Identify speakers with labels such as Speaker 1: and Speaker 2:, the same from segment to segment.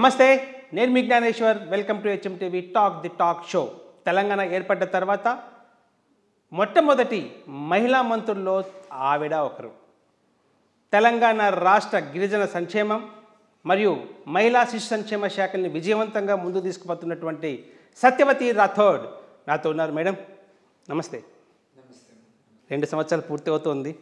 Speaker 1: నమస్తే నేను మీ Gnaneshwar welcome to HM TV talk the talk show Telangana ఏర్పడ్డ తర్వాత మొట్టమొదటి మహిళా మంత్రుల్లో ఆవిడ ఒకరు తెలంగాణ రాష్ట్ర గిరిజన సంక్షేమం మరియు మహిళా శిశు సంక్షేమ శాఖల్ని విజయవంతంగా ముందు తీసుకుపోతున్నటువంటి సత్యవతి రాథోడ్ నాతో ఉన్నారు మేడం నమస్తే రెండు సంవత్సరాలు పూర్తి అవుతోంది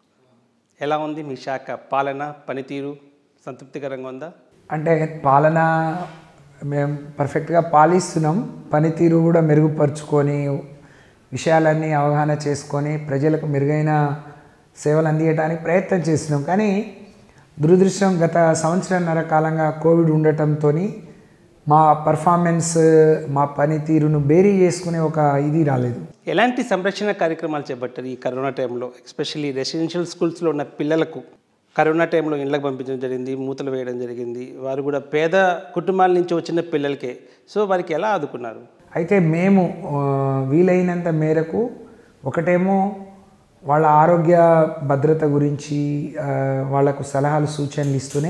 Speaker 1: ఎలా ఉంది మీ శాఖ పాలన పనితీరు సంతృప్తికరంగా ఉందా
Speaker 2: అంటే పాలన మేము పర్ఫెక్ట్గా పాలిస్తున్నాం పనితీరు కూడా మెరుగుపరుచుకొని విషయాలన్నీ అవగాహన చేసుకొని ప్రజలకు మెరుగైన సేవలు అందించడానికి ప్రయత్నం చేస్తున్నాం కానీ దురదృష్టం గత సంవత్సరంన్నర కాలంగా కోవిడ్ ఉండటంతో మా పర్ఫార్మెన్స్ మా పనితీరును బేరీ చేసుకునే ఒక ఇది రాలేదు
Speaker 1: ఎలాంటి సంరక్షణ కార్యక్రమాలు చేపట్టారు ఈ కరోనా టైంలో ఎస్పెషల్లీ రెసిడెన్షియల్ స్కూల్స్లో ఉన్న పిల్లలకు కరోనా టైంలో ఇళ్ళకి పంపించడం జరిగింది మూతలు వేయడం జరిగింది వారు కూడా పేద కుటుంబాల నుంచి వచ్చిన పిల్లలకే సో వారికి ఎలా ఆదుకున్నారు
Speaker 2: అయితే మేము ఆ, వీలైనంత మేరకు ఒకటేమో వాళ్ళ ఆరోగ్య భద్రత గురించి ఆ, వాళ్ళకు సలహాలు సూచనలు ఇస్తూనే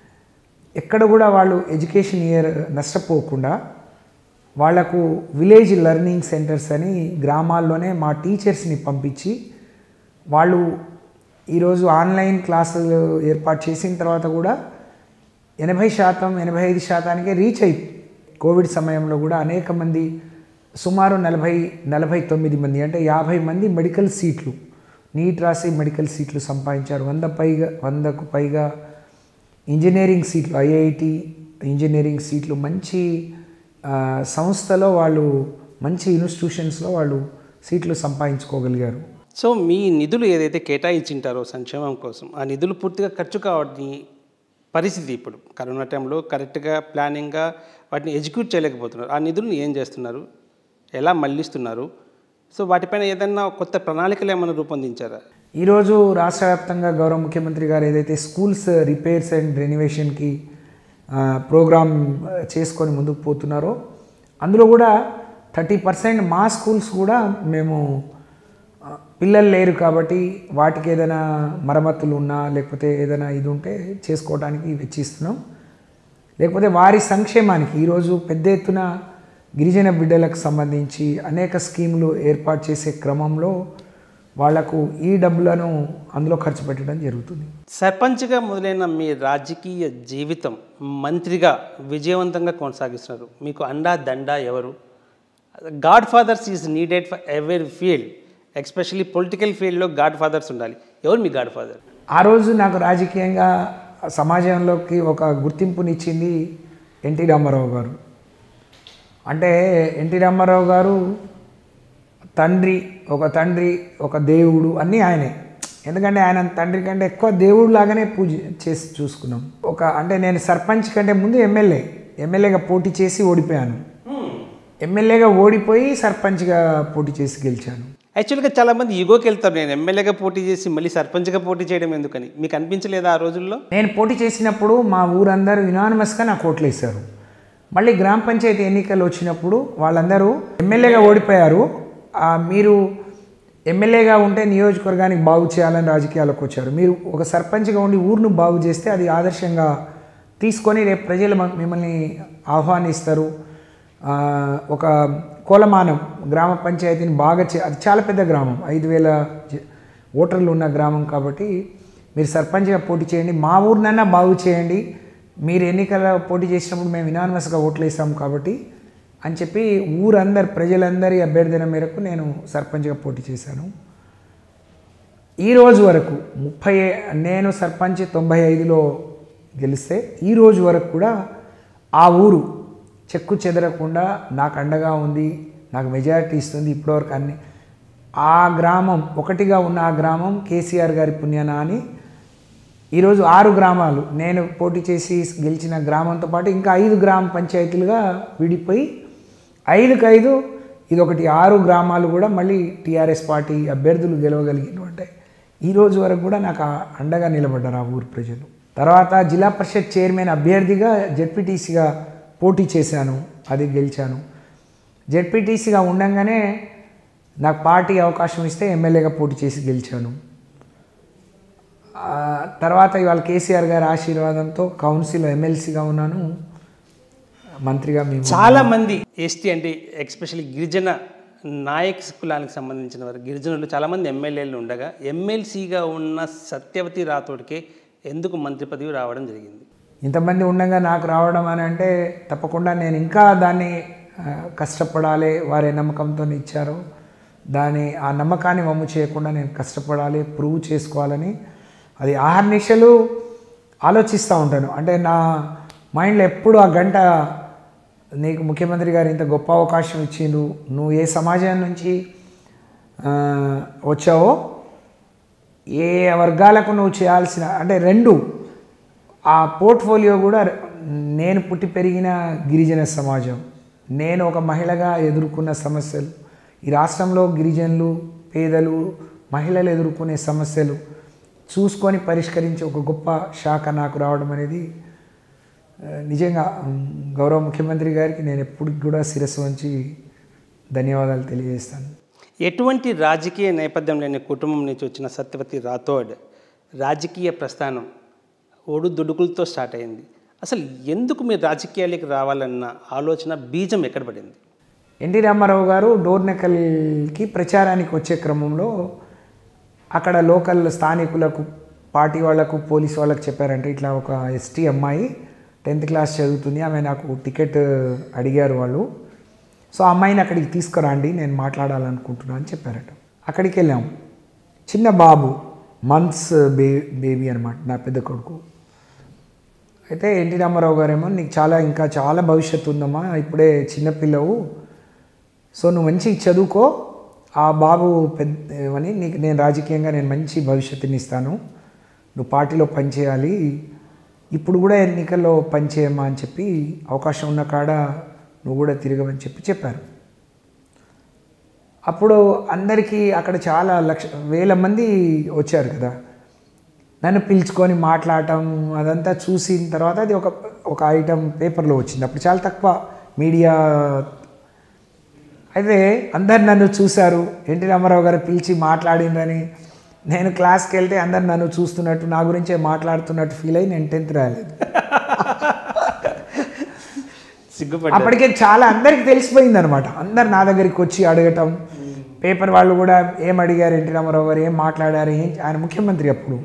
Speaker 2: ఎక్కడ కూడా వాళ్ళు ఎడ్యుకేషన్ ఇయర్ నష్టపోకుండా వాళ్లకు విలేజ్ లెర్నింగ్ సెంటర్స్ అని గ్రామాల్లోనే మా టీచర్స్ని పంపించి వాళ్ళు ఈరోజు ఆన్లైన్ క్లాసులు ఏర్పాటు చేసిన తర్వాత కూడా ఎనభై శాతం ఎనభై ఐదు శాతానికే రీచ్ అయి కోవిడ్ సమయంలో కూడా అనేక మంది సుమారు నలభై నలభై తొమ్మిది మంది అంటే యాభై మంది మెడికల్ సీట్లు నీట్ రాసి మెడికల్ సీట్లు సంపాదించారు వంద పైగా వందకు పైగా ఇంజనీరింగ్ సీట్లు ఐఐటి ఇంజనీరింగ్ సీట్లు మంచి ఆ, సంస్థలో వాళ్ళు మంచి ఇన్స్టిట్యూషన్స్లో వాళ్ళు సీట్లు సంపాదించుకోగలిగారు
Speaker 1: సో మీ నిధులు ఏదైతే కేటాయించింటారో సంక్షేమం కోసం ఆ నిధులు పూర్తిగా ఖర్చు కావని పరిస్థితి ఇప్పుడు కరోనా టైంలో కరెక్ట్గా ప్లానింగ్గా వాటిని ఎగ్జిక్యూట్ చేయలేకపోతున్నారు ఆ నిధులను ఏం చేస్తున్నారు ఎలా మళ్ళిస్తున్నారు సో వాటిపైన ఏదైనా కొత్త ప్రణాళికలు ఏమైనా రూపొందించారా
Speaker 2: ఈరోజు రాష్ట్ర వ్యాప్తంగా గౌరవ ముఖ్యమంత్రి గారు ఏదైతే స్కూల్స్ రిపేర్స్ అండ్ రెనివేషన్కి ప్రోగ్రామ్ చేసుకొని ముందుకు పోతున్నారో అందులో కూడా థర్టీ పర్సెంట్ మా స్కూల్స్ కూడా మేము ఆ, పిల్లలు లేరు కాబట్టి వాటికి ఏదైనా మరమ్మతులు ఉన్నా లేకపోతే ఏదైనా ఇది ఉంటే చేసుకోవడానికి వెచ్చిస్తున్నాం లేకపోతే వారి సంక్షేమానికి ఈరోజు పెద్ద ఎత్తున గిరిజన బిడ్డలకు సంబంధించి అనేక స్కీములు ఏర్పాటు చేసే క్రమంలో వాళ్లకు ఈ డబ్బులను అందులో ఖర్చు పెట్టడం జరుగుతుంది
Speaker 1: సర్పంచ్గా మొదలైన మీ రాజకీయ జీవితం మంత్రిగా విజయవంతంగా కొనసాగిస్తున్నారు మీకు అండా దండా ఎవరు godfathers is needed for every field especially political ఫీల్డ్లో గాడ్ ఫాదర్స్ ఉండాలి ఎవరు మీ గాడ్ ఫాదర్
Speaker 2: ఆ రోజు నాకు రాజకీయంగా సమాజంలోకి ఒక గుర్తింపునిచ్చింది ఎన్టీ రామారావు గారు అంటే ఎన్టీ రామారావు గారు తండ్రి ఒక తండ్రి ఒక దేవుడు అన్నీ ఆయనే ఎందుకంటే ఆయన తండ్రి కంటే ఎక్కువ దేవుడు లాగానే పూజ చేసి చూసుకున్నాం ఒక అంటే నేను సర్పంచ్ కంటే ముందు ఎమ్మెల్యే ఎమ్మెల్యేగా పోటీ చేసి ఓడిపోయాను ఎమ్మెల్యేగా ఓడిపోయి సర్పంచ్గా పోటీ చేసి గెలిచాను
Speaker 1: యాక్చువల్గా చాలామంది ఈగోకి వెళ్తారు నేను ఎమ్మెల్యేగా పోటీ చేసి మళ్ళీ సర్పంచ్గా పోటీ చేయడం ఎందుకని మీకు అనిపించలేదా ఆ రోజుల్లో
Speaker 2: నేను పోటీ చేసినప్పుడు మా ఊరందరూ యునానిమస్గా నాకు ఓట్లు వేశారు మళ్ళీ గ్రామ పంచాయతీ ఎన్నికలు వచ్చినప్పుడు వాళ్ళందరూ ఎమ్మెల్యేగా ఓడిపోయారు ఆ, మీరు ఎమ్మెల్యేగా ఉంటే నియోజకవర్గానికి బాగు చేయాలని రాజకీయాలకు వచ్చారు మీరు ఒక సర్పంచ్గా ఉండి ఊరును బాగు చేస్తే అది ఆదర్శంగా తీసుకొని రేపు ప్రజలు మ- మిమ్మల్ని ఆహ్వానిస్తారు ఆ, ఒక కోలమానం గ్రామ పంచాయతీని బాగా చే అది చాలా పెద్ద గ్రామం ఐదు వేల జ- ఓటర్లు ఉన్న గ్రామం కాబట్టి మీరు సర్పంచ్గా పోటీ చేయండి మా ఊరినైనా బాగు చేయండి మీరు ఎన్నికల పోటీ చేసినప్పుడు మేము ఇనానిమస్గా ఓట్లు వేసాం కాబట్టి అని చెప్పి ఊరందరి ప్రజలందరి అభ్యర్థన మేరకు నేను సర్పంచ్గా పోటీ చేశాను ఈ రోజు వరకు ముప్పై నేను సర్పంచ్ తొంభై ఐదులో గెలిస్తే ఈ రోజు వరకు కూడా ఆ ఊరు చెక్కు చెదరకుండా నాకు అండగా ఉంది నాకు మెజారిటీ ఇస్తుంది ఇప్పటివరకు అన్ని ఆ గ్రామం ఒకటిగా ఉన్న ఆ గ్రామం కేసీఆర్ గారి పుణ్యాన అని ఈరోజు ఆరు గ్రామాలు నేను పోటీ చేసి గెలిచిన గ్రామంతో పాటు ఇంకా ఐదు గ్రామ పంచాయతీలుగా విడిపోయి ఐదుకు ఐదు ఇది ఒకటి ఆరు గ్రామాలు కూడా మళ్ళీ టీఆర్ఎస్ పార్టీ అభ్యర్థులు గెలవగలిగినవంటే ఈ రోజు వరకు కూడా నాకు ఆ అండగా నిలబడ్డారు ఆ ఊరు ప్రజలు తర్వాత జిల్లా పరిషత్ చైర్మన్ అభ్యర్థిగా జెడ్పీటీసీగా పోటీ చేశాను అది గెలిచాను జెడ్పీటీసీగా ఉండంగానే నాకు పార్టీ అవకాశం ఇస్తే ఎమ్మెల్యేగా పోటీ చేసి గెలిచాను ఆ, తర్వాత ఇవాళ కేసీఆర్ గారి ఆశీర్వాదంతో కౌన్సిల్ ఎమ్మెల్సీగా ఉన్నాను మంత్రిగా మేము
Speaker 1: చాలా మంది ఎస్టీ అంటే ఎక్స్పెషల్లీ గిరిజన నాయక్ కులానికి సంబంధించిన వారు గిరిజనులు చాలామంది ఎమ్మెల్యేలు ఉండగా ఎమ్మెల్సీగా ఉన్న సత్యవతి రాథోడ్కే ఎందుకు మంత్రి పదవి రావడం జరిగింది
Speaker 2: ఇంతమంది ఉండగా నాకు రావడం అని అంటే తప్పకుండా నేను ఇంకా దాన్ని ఆ, కష్టపడాలి వారి నమ్మకంతో ఇచ్చారు దాని ఆ నమ్మకాన్ని వమ్ము చేయకుండా నేను కష్టపడాలి ప్రూవ్ చేసుకోవాలని అది ఆహర్నిశలు ఆలోచిస్తూ ఉంటాను అంటే నా మైండ్లో ఎప్పుడు ఆ గంట నీకు ముఖ్యమంత్రి గారు ఇంత గొప్ప అవకాశం ఇచ్చిండు నువ్వు ఏ సమాజం నుంచి ఆ, వచ్చావో ఏ వర్గాలకు నువ్వు చేయాల్సిన అంటే రెండు ఆ పోర్ట్ఫోలియో కూడా నేను పుట్టి పెరిగిన గిరిజన సమాజం నేను ఒక మహిళగా ఎదుర్కొన్న సమస్యలు ఈ రాష్ట్రంలో గిరిజనులు పేదలు మహిళలు ఎదుర్కొనే సమస్యలు చూసుకొని పరిష్కరించే ఒక గొప్ప శాఖ నాకు రావడం అనేది ఆ, నిజంగా ఉమ్, గౌరవ ముఖ్యమంత్రి గారికి నేను ఎప్పటికి కూడా శిరస్సు వంచి ధన్యవాదాలు తెలియజేస్తాను
Speaker 1: ఎటువంటి రాజకీయ నేపథ్యం లేని కుటుంబం నుంచి వచ్చిన సత్యవతి రాథోడ్ రాజకీయ ప్రస్థానం ఒడుదుడుకులతో స్టార్ట్ అయింది అసలు ఎందుకు మీరు రాజకీయాలకి రావాలన్న ఆలోచన బీజం ఎక్కడ పడింది
Speaker 2: ఎన్టీ రామారావు గారు డోర్నకల్కి ప్రచారానికి వచ్చే క్రమంలో అక్కడ లోకల్ స్థానికులకు పార్టీ వాళ్ళకు పోలీస్ వాళ్ళకు చెప్పారంటే ఇట్లా ఒక ఎస్టీ అమ్మాయి టెన్త్ క్లాస్ చదువుతుంది ఆమె నాకు టికెట్ అడిగారు వాళ్ళు సో ఆ అమ్మాయిని అక్కడికి తీసుకురండి నేను మాట్లాడాలనుకుంటున్నాను అని చెప్పారట అక్కడికి వెళ్ళాము చిన్న బాబు మంత్స్ బే బేబీ అనమాట నా పెద్ద కొడుకు అయితే ఎన్టీ రామారావు గారేమో నీకు చాలా ఇంకా చాలా భవిష్యత్తు ఉందమ్మా ఇప్పుడే చిన్నపిల్లవు సో నువ్వు మంచిగా చదువుకో ఆ బాబు పెద్ద అని నీకు నేను రాజకీయంగా నేను మంచి భవిష్యత్తుని ఇస్తాను నువ్వు పార్టీలో పనిచేయాలి ఇప్పుడు కూడా ఎన్నికల్లో పనిచేయమ్మా అని చెప్పి అవకాశం ఉన్న కాడ నువ్వు కూడా తిరగమని చెప్పి చెప్పారు అప్పుడు అందరికీ అక్కడ చాలా లక్ష వేల మంది వచ్చారు కదా నన్ను పిలుచుకొని మాట్లాడటం అదంతా చూసిన తర్వాత అది ఒక ఒక ఐటమ్ పేపర్లో వచ్చింది అప్పుడు చాలా తక్కువ మీడియా అయితే అందరు నన్ను చూశారు ఎన్టీ రామారావు గారు పిలిచి మాట్లాడిందని నేను క్లాస్కి వెళ్తే అందరు నన్ను చూస్తున్నట్టు నా గురించే మాట్లాడుతున్నట్టు ఫీల్ అయ్యి నేను టెన్త్ రాలేదు
Speaker 1: సిగ్గుపడ్డా
Speaker 2: అప్పటికే చాలా అందరికి తెలిసిపోయింది అనమాట అందరు నా దగ్గరికి వచ్చి అడగటం పేపర్ వాళ్ళు కూడా ఏం అడిగారు ఎన్టీ రామారావు గారు ఏం మాట్లాడారు ఏం ఆయన ముఖ్యమంత్రి అప్పుడు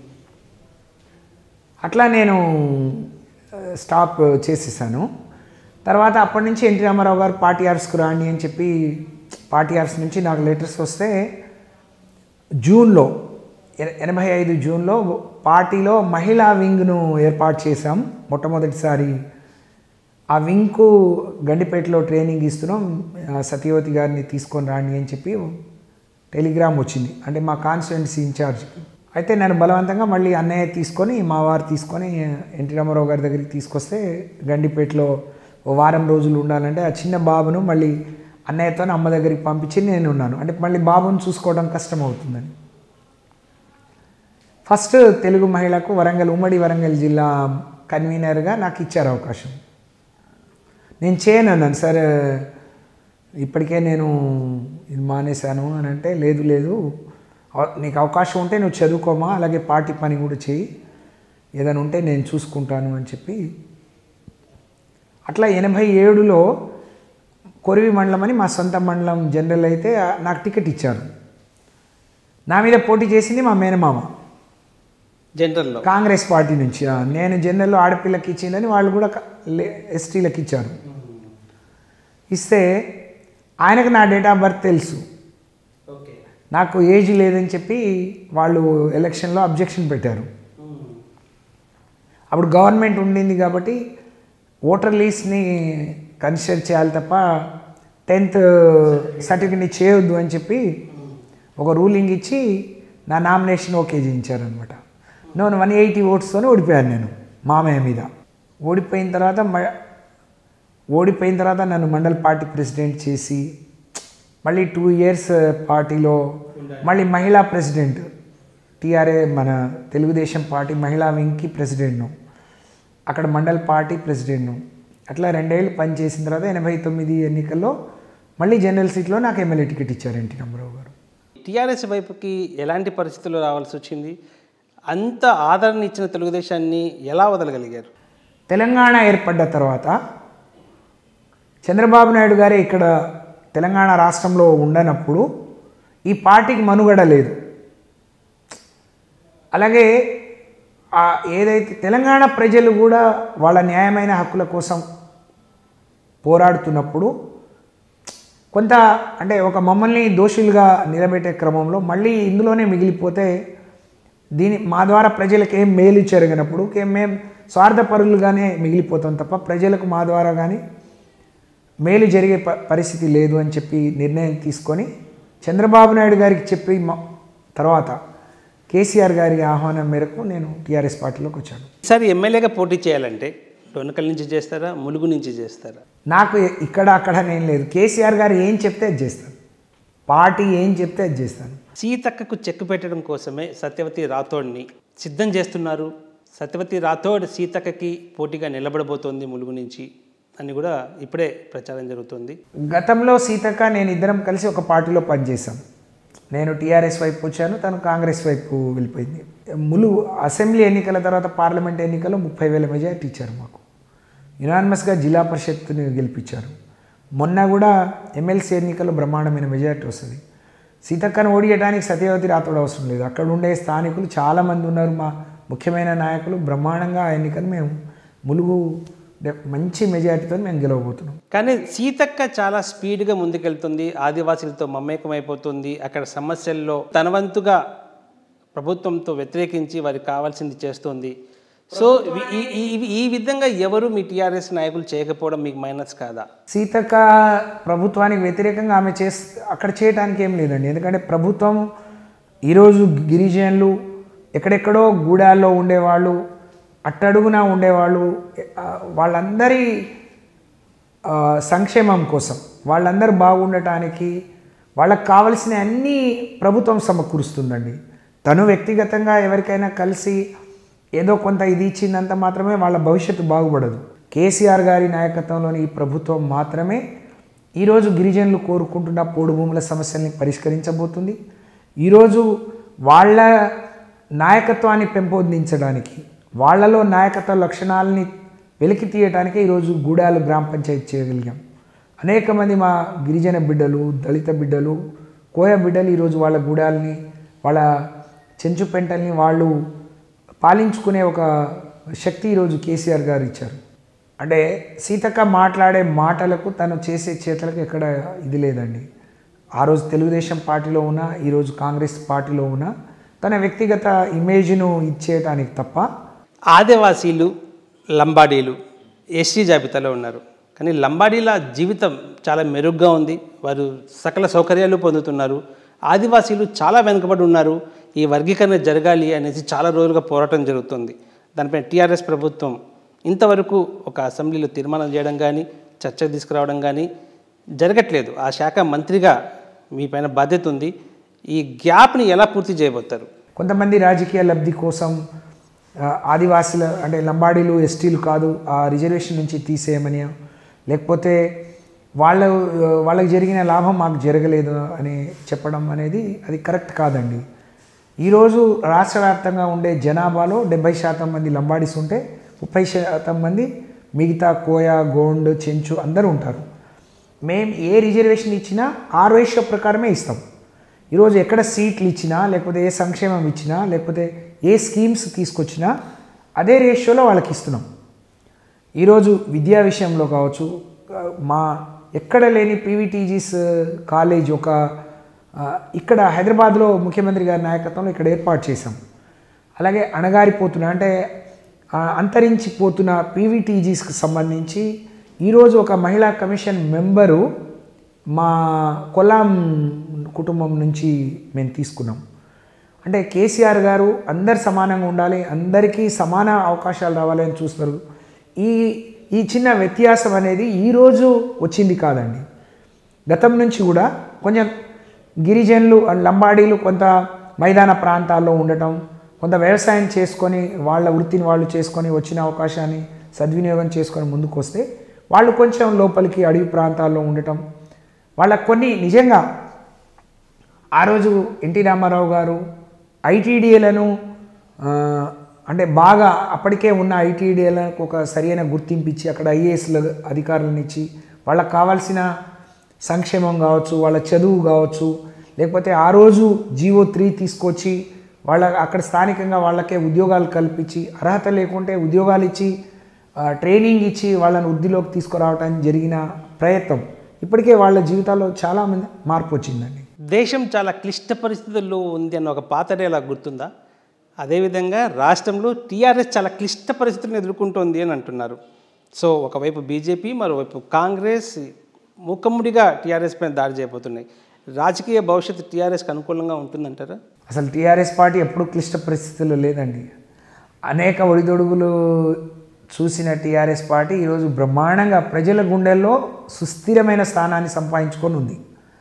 Speaker 2: అట్లా నేను ఆ, స్టాప్ చేసేసాను తర్వాత అప్పటి నుంచి ఎన్టీ రామారావు గారు పార్టీ ఆర్ట్స్కి రాండి అని చెప్పి పార్టీ ఆర్ట్స్ నుంచి నాకు లెటర్స్ వస్తే జూన్లో ఎన- ఎనభై ఐదు జూన్లో పార్టీలో మహిళా వింగ్ను ఏర్పాటు చేశాం మొట్టమొదటిసారి ఆ వింగ్కు గండిపేటలో ట్రైనింగ్ ఇస్తున్నాం ఆ, సత్యవతి గారిని తీసుకొని రాండి అని చెప్పి టెలిగ్రామ్ వచ్చింది అంటే మా కాన్స్టిట్యున్సీ ఇన్ఛార్జ్కి అయితే నేను బలవంతంగా మళ్ళీ అన్నయ్య తీసుకొని మా వారు తీసుకొని ఎన్టీ రామారావు గారి దగ్గరికి తీసుకొస్తే గండిపేటలో ఓ వారం రోజులు ఉండాలంటే ఆ చిన్న బాబును మళ్ళీ అన్నయ్యతో అమ్మ దగ్గరికి పంపించి నేను ఉన్నాను అంటే మళ్ళీ బాబుని చూసుకోవడం కష్టం అవుతుందని ఫస్ట్ తెలుగు మహిళకు వరంగల్ ఉమ్మడి వరంగల్ జిల్లా కన్వీనర్గా నాకు ఇచ్చారు అవకాశం నేను చేయను అన్నాను సార్ ఇప్పటికే నేను ఇది మానేశాను అని అంటే లేదు లేదు అవ- నీకు అవకాశం ఉంటే నువ్వు చదువుకోమా అలాగే పార్టీ పని కూడా చేయి ఏదైనా ఉంటే నేను చూసుకుంటాను అని చెప్పి అట్లా ఎనభై ఏడులో కొరివి మండలం అని మా సొంత మండలం జనరల్ అయితే ఆ, నాకు టికెట్ ఇచ్చారు నా మీద పోటీ చేసింది మా మేనమామ
Speaker 1: జనరల్లో
Speaker 2: కాంగ్రెస్ పార్టీ నుంచి ఆ, నేను జనరల్లో ఆడపిల్లకి ఇచ్చిందని వాళ్ళు కూడా క- లే- ఎస్టీలకు ఇచ్చారు ఇస్తే ఆయనకు నా డేట్ ఆఫ్ బర్త్ తెలుసు
Speaker 1: ఓకే
Speaker 2: నాకు ఏజ్ లేదని చెప్పి వాళ్ళు ఎలక్షన్లో అబ్జెక్షన్ పెట్టారు అప్పుడు గవర్నమెంట్ ఉండింది కాబట్టి ఓటర్ లీస్ట్ని కన్సిడర్ చేయాలి తప్ప టెన్త్ సర్టిఫికెట్ని చేయొద్దు అని చెప్పి ఒక రూలింగ్ ఇచ్చి నా నామినేషన్ ఓకే చేయించారనమాట నేను వన్ ఎయిటీ ఓట్స్తోనే ఓడిపోయాను నేను మామయ్య మీద ఓడిపోయిన తర్వాత మ- ఓడిపోయిన తర్వాత నన్ను మండల్ పార్టీ ప్రెసిడెంట్ చేసి మళ్ళీ టూ ఇయర్స్ పార్టీలో మళ్ళీ మహిళా ప్రెసిడెంట్ టీఆర్ఏ మన తెలుగుదేశం పార్టీ మహిళా వింగ్కి ప్రెసిడెంట్ను అక్కడ మండల్ పార్టీ ప్రెసిడెంట్ను అట్లా రెండేళ్ళు పనిచేసిన తర్వాత ఎనభై తొమ్మిది ఎన్నికల్లో మళ్ళీ జనరల్ సీట్లో నాకు ఎమ్మెల్యే టికెట్ ఇచ్చారు ఎన్టీ రామారావు గారు
Speaker 1: టీఆర్ఎస్ వైపుకి ఎలాంటి పరిస్థితుల్లో రావాల్సి వచ్చింది అంత ఆదరణ ఇచ్చిన తెలుగుదేశాన్ని ఎలా వదలగలిగారు
Speaker 2: తెలంగాణ ఏర్పడ్డ తర్వాత చంద్రబాబు నాయుడు గారే ఇక్కడ తెలంగాణ రాష్ట్రంలో ఉండనప్పుడు ఈ పార్టీకి మనుగడ లేదు అలాగే ఆ ఏదైతే తెలంగాణ ప్రజలు కూడా వాళ్ళ న్యాయమైన హక్కుల కోసం పోరాడుతున్నప్పుడు కొంత అంటే ఒక మమ్మల్ని దోషులుగా నిలబెట్టే క్రమంలో మళ్ళీ ఇందులోనే మిగిలిపోతే దీని మా ద్వారా ప్రజలకు ఏం మేలు జరగనప్పుడు ఏం మేము స్వార్థపరులుగానే మిగిలిపోతాం తప్ప ప్రజలకు మా ద్వారా కానీ మేలు జరిగే ప పరిస్థితి లేదు అని చెప్పి నిర్ణయం తీసుకొని చంద్రబాబు నాయుడు గారికి చెప్పి మ- తర్వాత కేసీఆర్ గారి ఆహ్వానం మేరకు నేను టీఆర్ఎస్ పార్టీలోకి వచ్చాను
Speaker 1: ఈసారి ఎమ్మెల్యేగా పోటీ చేయాలంటే డొనకల్ నుంచి చేస్తారా ములుగు నుంచి చేస్తారా
Speaker 2: నాకు ఎ- ఇక్కడ అక్కడ నేను లేదు కేసీఆర్ గారు ఏం చెప్తే అది చేస్తాను పార్టీ ఏం చెప్తే అది చేస్తాను
Speaker 1: సీతక్కకు చెక్ పెట్టడం కోసమే సత్యవతి రాథోడ్ని సిద్ధం చేస్తున్నారు సత్యవతి రాథోడ్ సీతక్కకి పోటీగా నిలబడబోతోంది ములుగు నుంచి అని కూడా ఇప్పుడే ప్రచారం జరుగుతుంది
Speaker 2: గతంలో సీతక్క నేను ఇద్దరం కలిసి ఒక పార్టీలో పనిచేశాం నేను టీఆర్ఎస్ వైపు వచ్చాను తను కాంగ్రెస్ వైపు వెళ్ళిపోయింది ములు అసెంబ్లీ ఎన్నికల తర్వాత పార్లమెంట్ ఎన్నికల్లో ముప్పై వేల మెజార్టీ ఇచ్చారు మాకు యునానిమస్గా జిల్లా పరిషత్ని గెలిపించారు మొన్న కూడా ఎమ్మెల్సీ ఎన్నికల్లో బ్రహ్మాండమైన మెజార్టీ వస్తుంది సీతక్కను ఓడియడానికి సత్యవతి రాతోడు అవసరం లేదు అక్కడ ఉండే స్థానికులు చాలామంది ఉన్నారు మా ముఖ్యమైన నాయకులు బ్రహ్మాండంగా ఆ ఎన్నికను మేము ములుగు డె- మంచి మెజార్టీతో మేము గెలవబోతున్నాం
Speaker 1: కానీ సీతక్క చాలా స్పీడ్గా ముందుకెళ్తుంది ఆదివాసీలతో మమేకమైపోతుంది అక్కడ సమస్యల్లో తన వంతుగా ప్రభుత్వంతో వ్యతిరేకించి వారికి కావాల్సింది చేస్తుంది సో ఈ ఈ- ఈ- ఈ విధంగా ఎవరు మీ టీఆర్ఎస్ నాయకులు చేయకపోవడం మీకు మైనస్ కాదా
Speaker 2: సీతక్క ప్రభుత్వానికి వ్యతిరేకంగా ఆమె చేస్ అక్కడ చేయడానికి ఏం లేదండి ఎందుకంటే ప్రభుత్వం ఈరోజు గిరిజనులు ఎక్కడెక్కడో గూడాల్లో ఉండేవాళ్ళు అట్టడుగున ఉండేవాళ్ళు ఆ, వాళ్ళందరి ఆ, సంక్షేమం కోసం వాళ్ళందరూ బాగుండటానికి వాళ్ళకి కావలసిన అన్నీ ప్రభుత్వం సమకూరుస్తుందండి తను వ్యక్తిగతంగా ఎవరికైనా కలిసి ఏదో కొంత ఇది ఇచ్చిందంత మాత్రమే వాళ్ళ భవిష్యత్తు బాగుపడదు కేసీఆర్ గారి నాయకత్వంలోని ఈ ప్రభుత్వం మాత్రమే ఈరోజు గిరిజనులు కోరుకుంటున్న పోడు భూముల సమస్యల్ని పరిష్కరించబోతుంది ఈరోజు వాళ్ళ నాయకత్వాన్ని పెంపొందించడానికి వాళ్ళలో నాయకత్వ లక్షణాలని వెలికి తీయటానికే ఈరోజు గూడాలు గ్రామ పంచాయతీ చేయగలిగాం అనేక మంది మా గిరిజన బిడ్డలు దళిత బిడ్డలు కోయ బిడ్డలు ఈరోజు వాళ్ళ గూడాలని వాళ్ళ చెంచు పెంటల్ని వాళ్ళు పాలించుకునే ఒక శక్తి ఈరోజు కేసీఆర్ గారు ఇచ్చారు అంటే సీతక్క మాట్లాడే మాటలకు తను చేసే చేతలకు ఎక్కడ ఇది లేదండి ఆ రోజు తెలుగుదేశం పార్టీలో ఉన్న ఈరోజు కాంగ్రెస్ పార్టీలో ఉన్న తన వ్యక్తిగత ఇమేజ్ను ఇచ్చేయటానికి తప్ప
Speaker 1: ఆదివాసీలు లంబాడీలు ఎస్టీ జాబితాలో ఉన్నారు కానీ లంబాడీల జీవితం చాలా మెరుగ్గా ఉంది వారు సకల సౌకర్యాలు పొందుతున్నారు ఆదివాసీలు చాలా వెనుకబడి ఉన్నారు ఈ వర్గీకరణ జరగాలి అనేసి చాలా రోజులుగా పోరాటం జరుగుతుంది దానిపై టీఆర్ఎస్ ప్రభుత్వం ఇంతవరకు ఒక అసెంబ్లీలో తీర్మానం చేయడం కానీ చర్చకు తీసుకురావడం కానీ జరగట్లేదు ఆ శాఖ మంత్రిగా మీ పైన బాధ్యత ఉంది ఈ గ్యాప్ని ఎలా పూర్తి చేయబోతారు
Speaker 2: కొంతమంది రాజకీయ లబ్ధి కోసం ఆ, ఆదివాసుల అంటే లంబాడీలు ఎస్టీలు కాదు ఆ రిజర్వేషన్ నుంచి తీసేయమని లేకపోతే వాళ్ళ వాళ్ళకి జరిగిన లాభం మాకు జరగలేదు అని చెప్పడం అనేది అది కరెక్ట్ కాదండి ఈరోజు రాష్ట్ర వ్యాప్తంగా ఉండే జనాభాలో డెబ్బై శాతం మంది లంబాడీస్ ఉంటే ముప్పై శాతం మంది మిగతా కోయ గోండ్ చెంచు అందరూ ఉంటారు మేము ఏ రిజర్వేషన్ ఇచ్చినా ఆ రేషియో ప్రకారమే ఇస్తాం ఈరోజు ఎక్కడ సీట్లు ఇచ్చినా లేకపోతే ఏ సంక్షేమం ఇచ్చినా లేకపోతే ఏ స్కీమ్స్ తీసుకొచ్చినా అదే రేషియోలో వాళ్ళకి ఇస్తున్నాం ఈరోజు విద్యా విషయంలో కావచ్చు ఆ, మా ఎక్కడ లేని పీవీటీజీస్ కాలేజ్ ఒక ఆ, ఇక్కడ హైదరాబాద్లో ముఖ్యమంత్రి గారి నాయకత్వంలో ఇక్కడ ఏర్పాటు చేశాం అలాగే అణగారిపోతున్న అంటే ఆ, అంతరించిపోతున్న పీవీటీజీస్కి సంబంధించి ఈరోజు ఒక మహిళా కమిషన్ మెంబరు మా కొలాం కుటుంబం నుంచి మేము తీసుకున్నాం అంటే కేసీఆర్ గారు అందరు సమానంగా ఉండాలి అందరికీ సమాన అవకాశాలు రావాలి అని చూస్తారు ఈ ఈ చిన్న వ్యత్యాసం అనేది ఈరోజు వచ్చింది కాదండి గతం నుంచి కూడా కొంచెం గిరిజనులు అండ్ లంబాడీలు కొంత మైదాన ప్రాంతాల్లో ఉండటం కొంత వ్యవసాయం చేసుకొని వాళ్ళ వృత్తిని వాళ్ళు చేసుకొని వచ్చిన అవకాశాన్ని సద్వినియోగం చేసుకొని ముందుకు వస్తే వాళ్ళు కొంచెం లోపలికి అడవి ప్రాంతాల్లో ఉండటం వాళ్ళకు కొన్ని నిజంగా ఆ రోజు ఎన్టీ రామారావు గారు ఐటీడీఏలను అంటే బాగా అప్పటికే ఉన్న ఐటీడీఏలకు ఒక సరైన గుర్తింపు ఇచ్చి అక్కడ ఐఏఎస్ల అధికారులను ఇచ్చి వాళ్ళకి కావాల్సిన సంక్షేమం కావచ్చు వాళ్ళ చదువు కావచ్చు లేకపోతే ఆ రోజు జీవో త్రీ తీసుకొచ్చి వాళ్ళ అక్కడ స్థానికంగా వాళ్ళకే ఉద్యోగాలు కల్పించి అర్హత లేకుంటే ఉద్యోగాలు ఇచ్చి ఆ, ట్రైనింగ్ ఇచ్చి వాళ్ళని వృద్ధిలోకి తీసుకురావడానికి జరిగిన ప్రయత్నం ఇప్పటికే వాళ్ళ జీవితాల్లో చాలా మంది మార్పు వచ్చిందండి
Speaker 1: దేశం చాలా క్లిష్ట పరిస్థితుల్లో ఉంది అన్న ఒక పాత డైలాగ్ గుర్తుందా అదేవిధంగా రాష్ట్రంలో టీఆర్ఎస్ చాలా క్లిష్ట పరిస్థితులను ఎదుర్కొంటోంది అని అంటున్నారు సో ఒకవైపు బీజేపీ మరోవైపు కాంగ్రెస్ మూకమ్ముడిగా టీఆర్ఎస్ పైన దాడి చేయబోతున్నాయి రాజకీయ భవిష్యత్తు టీఆర్ఎస్కి అనుకూలంగా ఉంటుందంటారా
Speaker 2: అసలు టీఆర్ఎస్ పార్టీ ఎప్పుడు క్లిష్ట పరిస్థితుల్లో లేదండి అనేక ఒడిదొడుగులు చూసిన టీఆర్ఎస్ పార్టీ ఈరోజు బ్రహ్మాండంగా ప్రజల గుండెల్లో సుస్థిరమైన స్థానాన్ని సంపాదించుకొని ఉంది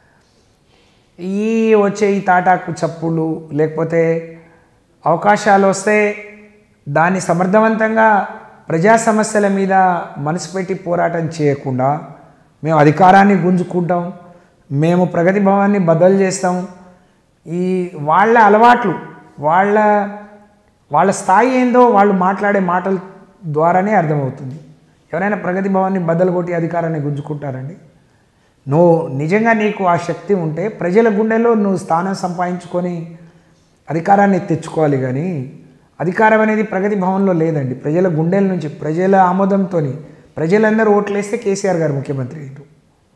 Speaker 2: ఈ వచ్చే ఈ తాటాకు చప్పులు లేకపోతే అవకాశాలు వస్తే దాన్ని సమర్థవంతంగా ప్రజా సమస్యల మీద మనసు పెట్టి పోరాటం చేయకుండా మేము అధికారాన్ని గుంజుకుంటాం మేము ప్రగతి భవన్ని బదలు చేస్తాం ఈ వాళ్ళ అలవాట్లు వాళ్ళ వాళ్ళ స్థాయి ఏందో వాళ్ళు మాట్లాడే మాటల ద్వారానే అర్థమవుతుంది ఎవరైనా ప్రగతి భవన్ని బద్దలు కొట్టి అధికారాన్ని గుంజుకుంటారండి నువ్వు నిజంగా నీకు ఆ శక్తి ఉంటే ప్రజల గుండెలో నువ్వు స్థానం సంపాదించుకొని అధికారాన్ని తెచ్చుకోవాలి కానీ అధికారం అనేది ప్రగతి భవన్లో లేదండి ప్రజల గుండెల నుంచి ప్రజల ఆమోదంతో ప్రజలందరూ ఓట్లేస్తే కేసీఆర్ గారు ముఖ్యమంత్రి అయ్యారు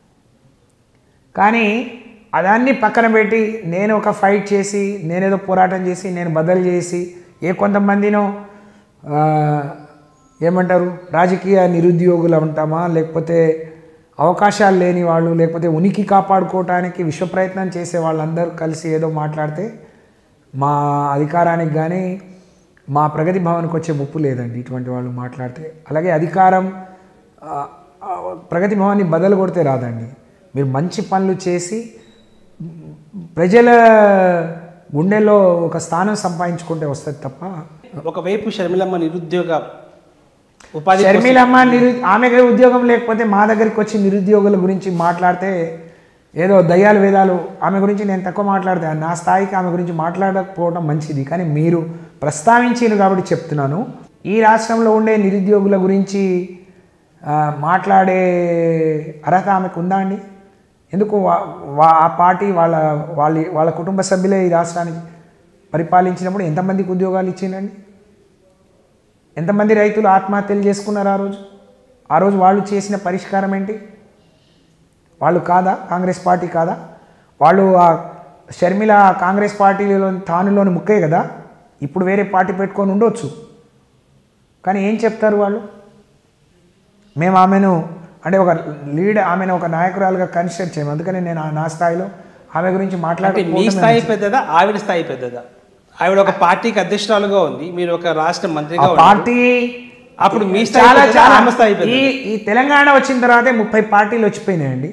Speaker 2: కానీ అదాన్ని పక్కన పెట్టి నేను ఒక ఫైట్ చేసి నేనేదో పోరాటం చేసి నేను బదలు చేసి ఏ కొంతమందినో ఆ, ఏమంటారు రాజకీయ నిరుద్యోగులు ఉంటామా లేకపోతే అవకాశాలు లేని వాళ్ళు లేకపోతే ఉనికి కాపాడుకోవటానికి విశ్వ ప్రయత్నం చేసే వాళ్ళందరూ కలిసి ఏదో మాట్లాడితే మా అధికారానికి కానీ మా ప్రగతి భవన్కి వచ్చే ముప్పు లేదండి ఇటువంటి వాళ్ళు మాట్లాడితే అలాగే అధికారం ఆ, ఆ, ప్రగతి భవన్ని బదలు కొడితే రాదండి మీరు మంచి పనులు చేసి ప్రజల గుండెలో ఒక స్థానం సంపాదించుకుంటే వస్తుంది తప్ప
Speaker 1: ఒకవైపు షర్మిలమ్మ నిరుద్యోగ ఉపాధి
Speaker 2: షర్మిలమ్మ నిరు ఆమెకి ఉద్యోగం లేకపోతే మా దగ్గరికి వచ్చి నిరుద్యోగుల గురించి మాట్లాడితే ఏదో దయ్యాలు వేదాలు ఆమె గురించి నేను తక్కువ మాట్లాడతాను నా స్థాయికి ఆమె గురించి మాట్లాడకపోవడం మంచిది కానీ మీరు ప్రస్తావించారు కాబట్టి చెప్తున్నాను ఈ రాష్ట్రంలో ఉండే నిరుద్యోగుల గురించి ఆ, మాట్లాడే అర్హత ఆమెకు ఉందా అండి ఎందుకు వా- వా- ఆ పార్టీ వాళ్ళ వాళ్ళ వాళ్ళ కుటుంబ సభ్యులే ఈ రాష్ట్రానికి పరిపాలించినప్పుడు ఎంతమందికి ఉద్యోగాలు ఇచ్చిందండి ఎంతమంది రైతులు ఆత్మహత్యలు చేసుకున్నారు ఆ రోజు ఆ రోజు వాళ్ళు చేసిన పరిష్కారం ఏంటి వాళ్ళు కాదా కాంగ్రెస్ పార్టీ కాదా వాళ్ళు ఆ షర్మిల ఆ కాంగ్రెస్ పార్టీలో తానులోని ముక్కే కదా ఇప్పుడు వేరే పార్టీ పెట్టుకొని ఉండొచ్చు కానీ ఏం చెప్తారు వాళ్ళు మేము ఆమెను అంటే ఒక లీడ్ ఆమెను ఒక నాయకురాలుగా కన్సిడర్ చేయము అందుకని నేను ఆ- నా స్థాయిలో ఆమె గురించి
Speaker 1: అంటే మీ
Speaker 2: మాట్లాడే
Speaker 1: స్థాయి పెద్దదా ఆవిడ స్థాయి పెద్దదా ఆవిడ ఒక పార్టీకి అధ్యక్షురాలుగా ఉంది మీరు ఒక రాష్ట్ర మంత్రిగా ఉన్నారు.
Speaker 2: పార్టీ
Speaker 1: అప్పుడు మీ స్థాయి
Speaker 2: చాలా
Speaker 1: పెద్దదా?
Speaker 2: చాలా
Speaker 1: ఆమె స్థాయి పెద్దదా?
Speaker 2: ఈ ఈ తెలంగాణ వచ్చిన తర్వాతే ముప్పై పార్టీలు వచ్చిపోయినాయండి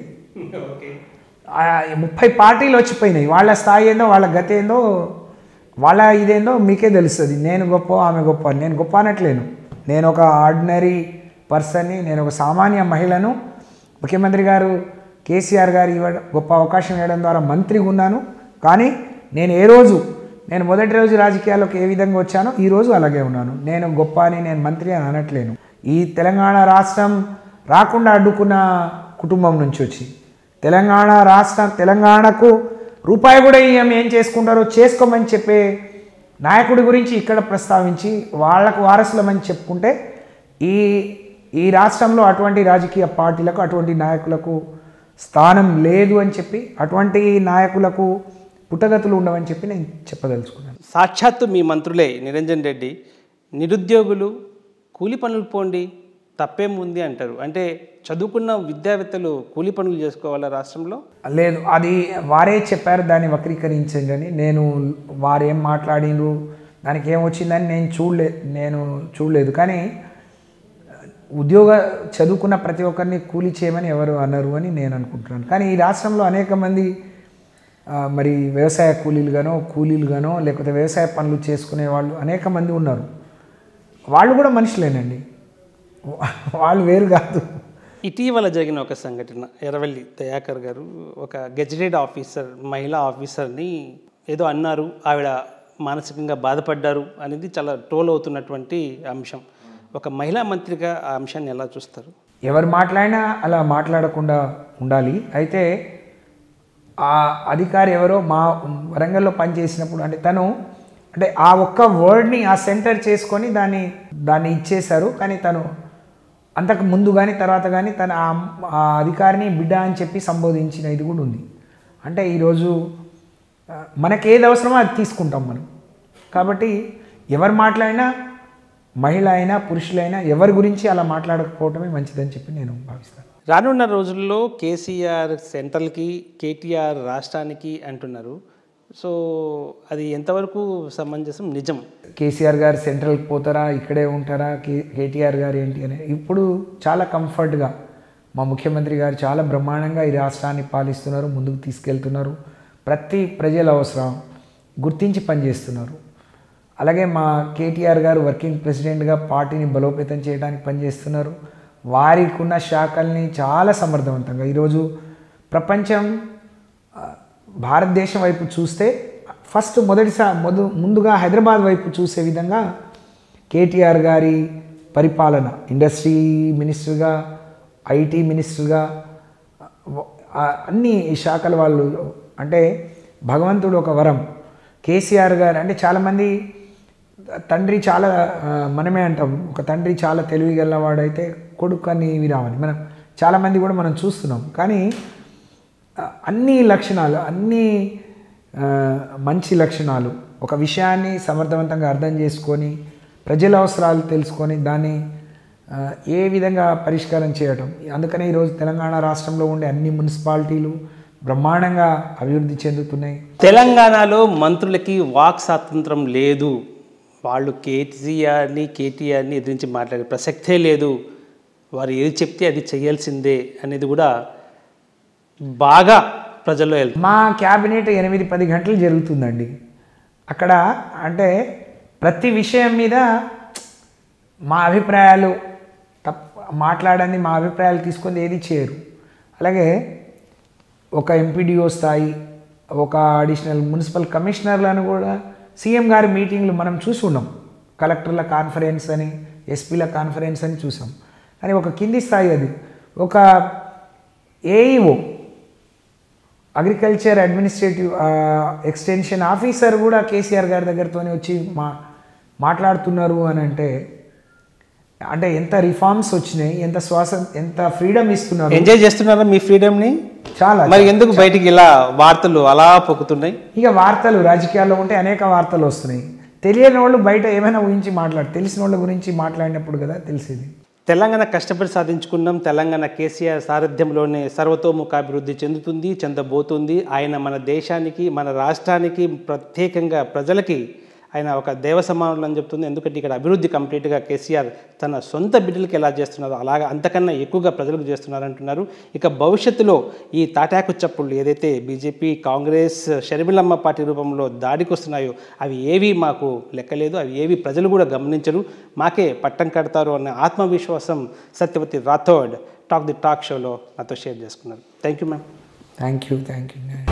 Speaker 2: ఆ ముప్పై పార్టీలు వచ్చిపోయినాయి వాళ్ళ స్థాయి ఏందో వాళ్ళ గతి ఏందో వాళ్ళ ఇదేందో మీకే తెలుస్తుంది నేను గొప్ప ఆమె గొప్ప అని. నేను గొప్ప అనట్లేను నేను ఒక ఆర్డినరీ పర్సన్ని నేను ఒక సామాన్య మహిళను ముఖ్యమంత్రి గారు కేసీఆర్ గారు ఇవ్వడం గొప్ప అవకాశం ఇవ్వడం ద్వారా మంత్రిగా ఉన్నాను కానీ నేను ఏ రోజు నేను మొదటి రోజు రాజకీయాల్లోకి ఏ విధంగా వచ్చానో ఈ రోజు అలాగే ఉన్నాను నేను గొప్ప అని నేను మంత్రి అని అనట్లేను ఈ తెలంగాణ రాష్ట్రం రాకుండా అడ్డుకున్న కుటుంబం నుంచి వచ్చి తెలంగాణ రాష్ట్రం తెలంగాణకు రూపాయి కూడా ఇయ్యం ఏం చేసుకుంటారో చేసుకోమని చెప్పే నాయకుడి గురించి ఇక్కడ ప్రస్తావించి వాళ్లకు వారసులమని చెప్పుకుంటే ఈ ఈ రాష్ట్రంలో అటువంటి రాజకీయ పార్టీలకు అటువంటి నాయకులకు స్థానం లేదు అని చెప్పి అటువంటి నాయకులకు పుట్టగతులు ఉండవని చెప్పి నేను చెప్పదలుచుకున్నాను
Speaker 1: సాక్షాత్తు మీ మంత్రులే నిరంజన్ రెడ్డి నిరుద్యోగులు కూలి పనులు పోండి తప్పేముంది అంటారు అంటే చదువుకున్న విద్యావేత్తలు కూలి పనులు చేసుకోవాలా రాష్ట్రంలో
Speaker 2: లేదు అది వారే చెప్పారు దాన్ని వక్రీకరించండి అని నేను వారేం మాట్లాడినరు దానికి ఏం వచ్చిందని నేను చూడలే నేను చూడలేదు కానీ ఉద్యోగ చదువుకున్న ప్రతి ఒక్కరిని కూలి చేయమని ఎవరు అన్నారు అని నేను అనుకుంటున్నాను కానీ ఈ రాష్ట్రంలో అనేక మంది ఆ, మరి వ్యవసాయ కూలీలుగానో కూలీలుగానో లేకపోతే వ్యవసాయ పనులు చేసుకునే వాళ్ళు అనేక మంది ఉన్నారు వాళ్ళు కూడా మనుషులేనండి వా- వాళ్ళు వేరు కాదు
Speaker 1: ఇటీవల జరిగిన ఒక సంఘటన ఎర్రవల్లి దయాకర్ గారు ఒక గెజిటెడ్ ఆఫీసర్ మహిళా ఆఫీసర్ని ఏదో అన్నారు ఆవిడ మానసికంగా బాధపడ్డారు అనేది చాలా ట్రోల్ అవుతున్నటువంటి అంశం ఒక మహిళా మంత్రిగా ఆ అంశాన్ని ఎలా చూస్తారు
Speaker 2: ఎవరు మాట్లాడినా అలా మాట్లాడకుండా ఉండాలి అయితే ఆ అధికారి ఎవరో మా వరంగల్లో పనిచేసినప్పుడు అంటే తను అంటే ఆ ఒక్క వర్డ్ని ఆ సెంటర్ చేసుకొని దాన్ని దాన్ని ఇచ్చేశారు కానీ తను అంతకు ముందు కానీ తర్వాత కానీ తన ఆ- ఆ అధికారిని బిడ్డ అని చెప్పి సంబోధించిన ఇది కూడా ఉంది అంటే ఈరోజు ఆ, మనకి ఏది అవసరమో అది తీసుకుంటాం మనం కాబట్టి ఎవరు మాట్లాడినా మహిళ అయినా పురుషులైనా ఎవరి గురించి అలా మాట్లాడకపోవటమే మంచిదని చెప్పి నేను భావిస్తాను
Speaker 1: రానున్న రోజుల్లో కేసీఆర్ సెంట్రల్కి కేటీఆర్ రాష్ట్రానికి అంటున్నారు సో అది ఎంతవరకు సమంజసం నిజం
Speaker 2: కేసీఆర్ గారు సెంట్రల్కి పోతారా ఇక్కడే ఉంటారా కే కేటీఆర్ గారు ఏంటి అని ఇప్పుడు చాలా కంఫర్ట్గా మా ముఖ్యమంత్రి గారు చాలా బ్రహ్మాండంగా ఈ రాష్ట్రాన్ని పాలిస్తున్నారు ముందుకు తీసుకెళ్తున్నారు ప్రతి ప్రజల అవసరం గుర్తించి పనిచేస్తున్నారు అలాగే మా కేటీఆర్ గారు వర్కింగ్ ప్రెసిడెంట్గా పార్టీని బలోపేతం చేయడానికి పనిచేస్తున్నారు వారికి ఉన్న శాఖల్ని చాలా సమర్థవంతంగా ఈరోజు ప్రపంచం ఆ, భారతదేశం వైపు చూస్తే ఫస్ట్ మొదటిసారి మొద ముందుగా హైదరాబాద్ వైపు చూసే విధంగా కేటీఆర్ గారి పరిపాలన ఇండస్ట్రీ మినిస్టర్గా ఐటీ మినిస్టర్గా ఆ, అన్ని శాఖల వాళ్ళు అంటే భగవంతుడు ఒక వరం కేసీఆర్ గారు అంటే చాలామంది తండ్రి చాలా ఆ, మనమే అంటాం ఒక తండ్రి చాలా తెలివి గలవాడైతే కొడుకు అని ఇవి రావాలి మనం చాలామంది కూడా మనం చూస్తున్నాం కానీ ఆ, అన్ని లక్షణాలు అన్ని ఆ, మంచి లక్షణాలు ఒక విషయాన్ని సమర్థవంతంగా అర్థం చేసుకొని ప్రజల అవసరాలు తెలుసుకొని దాన్ని ఆ, ఏ విధంగా పరిష్కారం చేయటం అందుకనే ఈరోజు తెలంగాణ రాష్ట్రంలో ఉండే అన్ని మున్సిపాలిటీలు బ్రహ్మాండంగా అభివృద్ధి చెందుతున్నాయి
Speaker 1: తెలంగాణలో మంత్రులకి వాక్ స్వాతంత్రం లేదు వాళ్ళు కేసీఆర్ని కేటీఆర్ని ఎదిరించి మాట్లాడే ప్రసక్తే లేదు వారు ఏది చెప్తే అది చేయాల్సిందే అనేది కూడా బాగా ప్రజల్లో వెళ్తుంది
Speaker 2: మా క్యాబినెట్ ఎనిమిది పది గంటలు జరుగుతుందండి అక్కడ అంటే ప్రతి విషయం మీద మా అభిప్రాయాలు తప్ప మాట్లాడండి మా అభిప్రాయాలు తీసుకొని ఏది చేయరు అలాగే ఒక ఎంపీడీఓ స్థాయి ఒక అడిషనల్ మున్సిపల్ కమిషనర్లను కూడా సీఎం గారి మీటింగ్లు మనం చూసి ఉన్నాం కలెక్టర్ల కాన్ఫరెన్స్ అని ఎస్పీల కాన్ఫరెన్స్ అని చూసాం కానీ ఒక కింది స్థాయి అది ఒక AEO agriculture administrative extension officer కూడా కేసీఆర్ గారి దగ్గరతోనే వచ్చి మా మాట్లాడుతున్నారు అని అంటే అంటే ఎంత రిఫార్మ్స్ వచ్చినాయి ఎంత శ్వాస ఎంత ఫ్రీడమ్ ఇస్తున్నారు
Speaker 1: ఎంజాయ్ చేస్తున్నారా మీ ఫ్రీడమ్ని
Speaker 2: చాలా
Speaker 1: మరి ఎందుకు బయటికి ఇలా వార్తలు అలా పొక్కుతున్నాయి
Speaker 2: ఇక వార్తలు రాజకీయాల్లో ఉంటే అనేక వార్తలు వస్తున్నాయి తెలియని వాళ్ళు బయట ఏమైనా ఊహించి మాట్లాడు తెలిసిన వాళ్ళ గురించి మాట్లాడినప్పుడు కదా తెలిసేది
Speaker 1: తెలంగాణ కష్టపడి సాధించుకున్నాం తెలంగాణ కేసీఆర్ సారథ్యంలోనే సర్వతోముఖాభివృద్ధి చెందుతుంది చెందబోతుంది ఆయన మన దేశానికి మన రాష్ట్రానికి ప్రత్యేకంగా ప్రజలకి ఆయన ఒక దేవ సమానులు అని చెప్తుంది ఎందుకంటే ఇక్కడ అభివృద్ధి కంప్లీట్గా కేసీఆర్ తన సొంత బిడ్డలకి ఎలా చేస్తున్నారో అలాగా అంతకన్నా ఎక్కువగా ప్రజలకు చేస్తున్నారు అంటున్నారు ఇక భవిష్యత్తులో ఈ తాటాకు చప్పుళ్ళు ఏదైతే బీజేపీ కాంగ్రెస్ షర్మిలమ్మ పార్టీ రూపంలో దాడికి వస్తున్నాయో అవి ఏవి మాకు లెక్కలేదు అవి ఏవి ప్రజలు కూడా గమనించరు మాకే పట్టం కడతారు అన్న ఆత్మవిశ్వాసం Satyavathi Rathod talk the talk షోలో నాతో షేర్ చేసుకున్నారు thank you ma'am
Speaker 2: thank you thank you